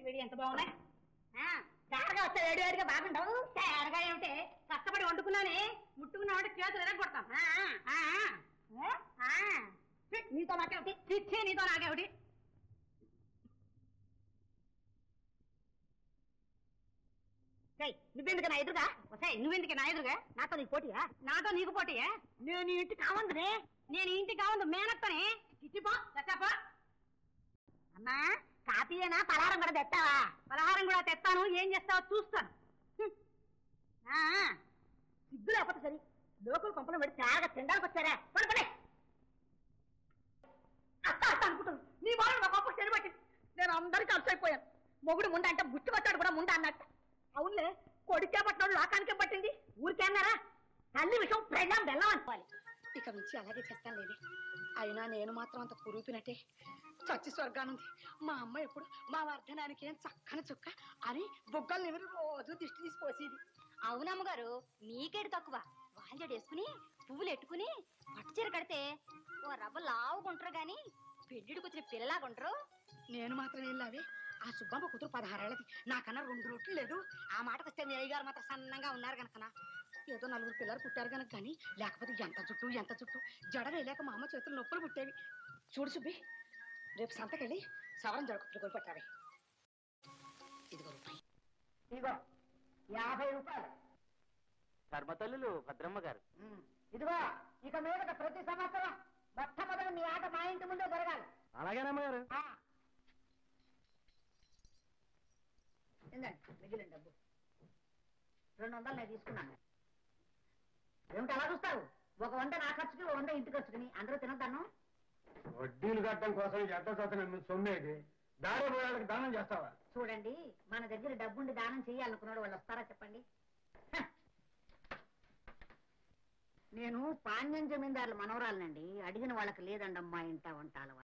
వేడి ఎంత బాగున్నాయి చారగా వస్తే వేడి వేడిగా బాగుండవు తేరగా ఏమిటే కష్టపడి వండుకున్నానే ముట్టుకున్నామంటే చేతులు ఎరగొడతాం ఆ, ఆ, ఆ, ఆ. ఛీ, నీతో నాకేమిటి చిచ్చే నీతో నాకేమిటి ఏయ్, నువ్వెందుకు నా ఎదురుగా వసే నువ్వెందుకు నా ఎదురుగా నాతో నీకు పోటీయా నాతో నీకు పోటీయే నేను ఈ ఇంటి కావందునే నేను ఇంటి కావందు మేనత్తనే చిచ్చిపో చచ్చాపో అమ్మా కాపీయేనా పలహారం కూడా తెస్తావా పలహారం కూడా తెస్తాను ఏం చేస్తావో చూస్తాను హ్మ్. ఆ, ఆ. సిగ్గు లేకపోతే సరి లోకల్ కొంపలు పెట్టి త్యాగ తినడానికి వచ్చారా పడుకోలే అత్త అత్త అనుకుంటుంది నీ బాబు నా గొప్ప చెరుబట్టి నేను అందరికీ అలసైపోయాను మొగుడు ముండ అంటే బుచ్చి కొట్టాడు కూడా ముండ అన్నట్టు అవునులే కొడికే పట్టినోడు లోకానికే పట్టింది ఊరికే అన్నారా తల్లి విషయం ప్రెజం బెల్లం అనుకోవాలి ఇక నుంచి అలాగే చేస్తాను లేదే అయినా నేను మాత్రం అంత కురూపినట్టే చచ్చి స్వర్గానుంది మా అమ్మ ఎప్పుడు మా వర్ధనానికి ఏం చక్కని చుక్క అని బుగ్గలు నిమిరి రోజు దిష్టి తీసి పోసేది అవునమ్మగారు మీకేడు తక్కువ వాంజడు వేసుకుని పువ్వులు ఎట్టుకుని పట్టు చీర కడితే ఓ రవ్వ లావుకుంటారు గాని పెళ్లిడికి వచ్చిన పిల్లలాగుంటారు నేను మాత్రం ఏం లావే ఆ సుబ్బమ్మ కూతురు పదహారేళ్ళది నాకన్నా రెండు రొట్లు లేదు ఆ మాటకు వస్తే మీ అయ్యగారు మాత్రం సన్నంగా ఉన్నారు గనకనా ఏదో నలుగురు పిల్లలు పుట్టారు గనక కానీ లేకపోతే ఎంత జుట్టు ఎంత జుట్టు జడ వేయలేక మా అమ్మ చేతులు నొప్పులు పుట్టేవి చూడు సుబ్బి రేపు సంతకెళ్ళి సవరం జడకుట్లు కొని పట్టావి ఇదిగో రూపాయి ఇదిగో యాభై రూపాయలు ధర్మతల్లులు భద్రమ్మ గారు ఉమ్. ఇదిగో ఇక మీదట ప్రతి సంవత్సరం మొట్టమొదటి మీ ఆట మా ఇంటి ముందే జరగాలి అలాగేనమ్మ గారు ఆ. ఇందండి మిగిలిన డబ్బు రెండు వందలు నేను తీసుకున్నాను ఏమిటి అలా చూస్తావు ఒక వంద నా ఖర్చుకి ఒక వంద ఇంటి ఖర్చుకుని అందరూ తినద్దాను వడ్డీలు కట్టడం కోసం ఎట్ట చదువు సొమ్మేది దారి పోయాలకు దానం చేస్తావా చూడండి మన దగ్గర డబ్బుండి దానం చేయాలనుకున్నాడు వాళ్ళు వస్తారా చెప్పండి హ. నేను పాణ్యం జమీందారుల మనవరాలనండి అడిగిన వాళ్ళకి లేదండమ్మా ఇంట వంటాల